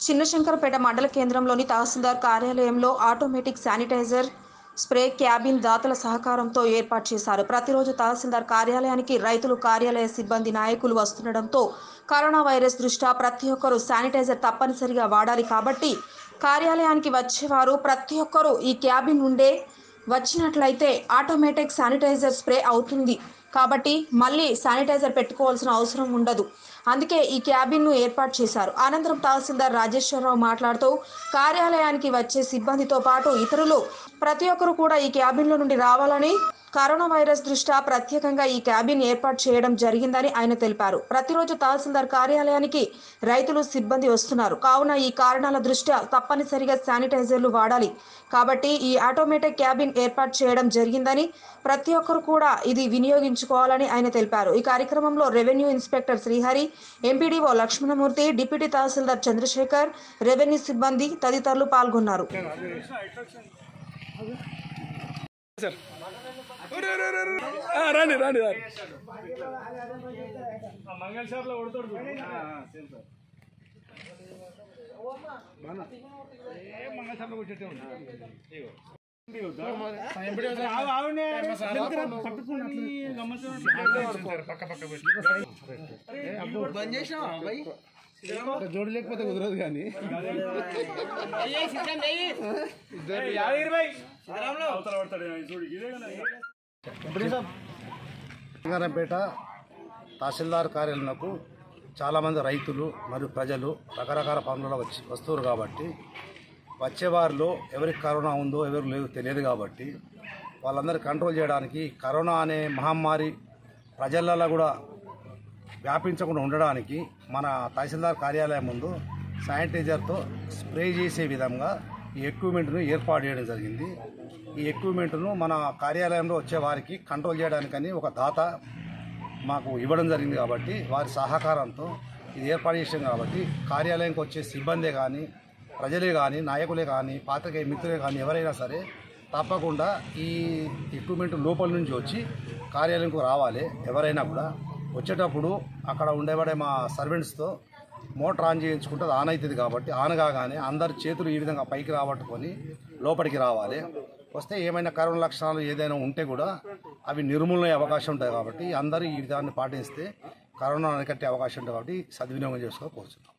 చిన్నశంకరపేట మండల కేంద్రంలోని తహసీల్దార్ కార్యాలయంలో ఆటోమేటిక్ శానిటైజర్ స్ప్రే క్యాబిన్ దాతల సహకారంతో ఏర్పాటు చేశారు ప్రతిరోజు తహసీల్దార్ కార్యాలయానికి రైతులు కార్యాలయ సిబ్బంది నాయకులు వస్తుండటంతో కరోనా వైరస్ దృష్ట్యా ప్రతి ఒక్కరూ శానిటైజర్ తప్పనిసరిగా వాడాలి కాబట్టి కార్యాలయానికి వచ్చేవారు ప్రతి ఒక్కరూ ఈ క్యాబిన్ నుండే వచ్చినట్లయితే ఆటోమేటిక్ శానిటైజర్ స్ప్రే అవుతుంది కాబట్టి మళ్ళీ శానిటైజర్ పెట్టుకోవాల్సిన అవసరం ఉండదు అందుకే ఈ క్యాబిన్ను ఏర్పాటు చేశారు అనంతరం తహసీల్దార్ రాజేశ్వరరావు మాట్లాడుతూ కార్యాలయానికి వచ్చే సిబ్బందితో పాటు ఇతరులు ప్రతి ఒక్కరు కూడా ఈ క్యాబిన్లో నుండి రావాలని కరోనా వైరస్ దృష్ట్యా ప్రత్యేకంగా ఈ క్యాబిన్ ఏర్పాటు చేయడం జరిగిందని ఆయన తెలిపారు ప్రతిరోజు తహసీల్దార్ కార్యాలయానికి రైతులు సిబ్బంది వస్తున్నారు కావున ఈ కారణాల దృష్ట్యా తప్పనిసరిగా శానిటైజర్లు వాడాలి కాబట్టి ఈ ఆటోమేటిక్ క్యాబిన్ ఏర్పాటు చేయడం జరిగిందని ప్రతి ఒక్కరు కూడా ఇది వినియోగించుకోవాలని ఆయన తెలిపారు ఈ కార్యక్రమంలో revenue inspector Srihari MPDO Lakshmanamurthy deputy tahsildar Chandrasekhar revenue సిబ్బంది తదితరులు పాల్గొన్నారు సార్ ఒరే, ఒరే, ఒరే, ఒరే. ఆ, రండి రండి రండి మంగళ షాప్ లో కొడతాడు మంగళ షాప్ లో కొట్టేటే జోడి లేకపోతే కుదరదు కానీ అవతల పడతాడు చూడు ఇదే కదా తెలంగాణపేట తహసీల్దార్ కార్యాలయంకు చాలామంది రైతులు మరియు ప్రజలు రకరకాల పనులలో వచ్చి వస్తున్నారు కాబట్టి వచ్చేవారిలో ఎవరికి కరోనా ఉందో ఎవరు లేదో తెలియదు కాబట్టి వాళ్ళందరూ కంట్రోల్ చేయడానికి కరోనా అనే మహమ్మారి ప్రజలలో కూడా వ్యాపించకుండా ఉండడానికి మన తహసీల్దార్ కార్యాలయం ముందు శానిటైజర్తో స్ప్రే చేసే విధంగా ఈ ఎక్విప్మెంట్ను ఏర్పాటు చేయడం జరిగింది ఈ ఎక్విప్మెంట్ను మన కార్యాలయంలో వచ్చే వారికి కంట్రోల్ చేయడానికని ఒక దాత మాకు ఇవ్వడం జరిగింది కాబట్టి వారి సహకారంతో ఇది ఏర్పాటు చేసాం కాబట్టి కార్యాలయంకి వచ్చే సిబ్బందే కానీ ప్రజలే కానీ నాయకులే కానీ పాత్రికేయ మిత్రులే కానీ ఎవరైనా సరే తప్పకుండా ఈ ఎక్విప్మెంట్ లోపల నుంచి వచ్చి కార్యాలయంకు రావాలి ఎవరైనా కూడా వచ్చేటప్పుడు అక్కడ ఉండేవాడే మా సర్వెంట్స్తో మోటార్ ఆన్ చేయించుకుంటే అది ఆన్ అవుతుంది కాబట్టి ఆన్ కాగానే అందరి చేతులు ఈ విధంగా పైకి రాబట్టుకొని లోపలికి రావాలి వస్తే ఏమైనా కరోనా లక్షణాలు ఏదైనా ఉంటే కూడా అవి నిర్మూలన అయ్యే అవకాశం ఉంటుంది కాబట్టి అందరూ ఈ విధాన్ని పాటిస్తే కరోనా అరికట్టే అవకాశం ఉంటుంది కాబట్టి సద్వినియోగం చేసుకోకపోతున్నాం